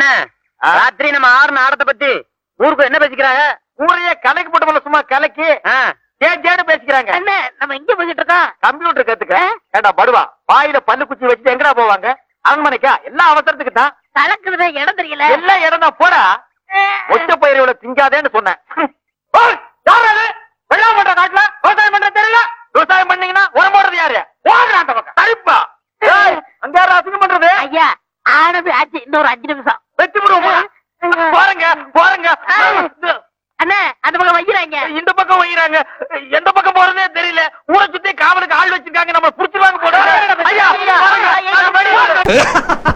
ராத்திரி நம்ம ஆறு ஆடத்தை பத்தி ஊருக்கு என்ன பேசிக்கிறாங்க ஊரையே கலைக்கு போட்டு சும்மா கலைக்கு ஜேஜேன்னு பேசிக்கிறாங்க என்ன நம்ம எங்க போய்கிட்டு இருக்கோம் கம்ப்யூட்டர் கத்துக்க ஏண்டா படுவா வாயில பல்லு குச்சி வச்சு எங்கடா போவாங்க அரண்மனைக்கா எல்லா அவசரத்துக்கு தான் கலக்குறத இடம் தெரியல எல்லா இடம் தான் போடா ஒத்த பயிரோட திங்காதேன்னு சொன்னேன் ஓய், யார் அது? வெள்ளாமை பண்ற காட்டுல விவசாயம் பண்ற தெரியல விவசாயம் பண்ணீங்கன்னா உரம் போடுறது யாரு ஓடுறா அந்த பக்கம் சரிப்பா ஏய், அங்க யாரும் அசிங்கம் பண்றது ஐயா ஆனது ஆச்சு இன்னொரு அஞ்சு நிமிஷம் வெட்டி விடுவோம் போறங்க போறங்க அண்ணா அந்த பக்கம் வைக்கிறாங்க இந்த பக்கம் வைக்கிறாங்க எந்த பக்கம் போறதே தெரியல ஊரை சுத்தி காவலுக்கு ஆள் வச்சிருக்காங்க நம்ம புடிச்சிருவாங்க போட ஐயா, போறங்க.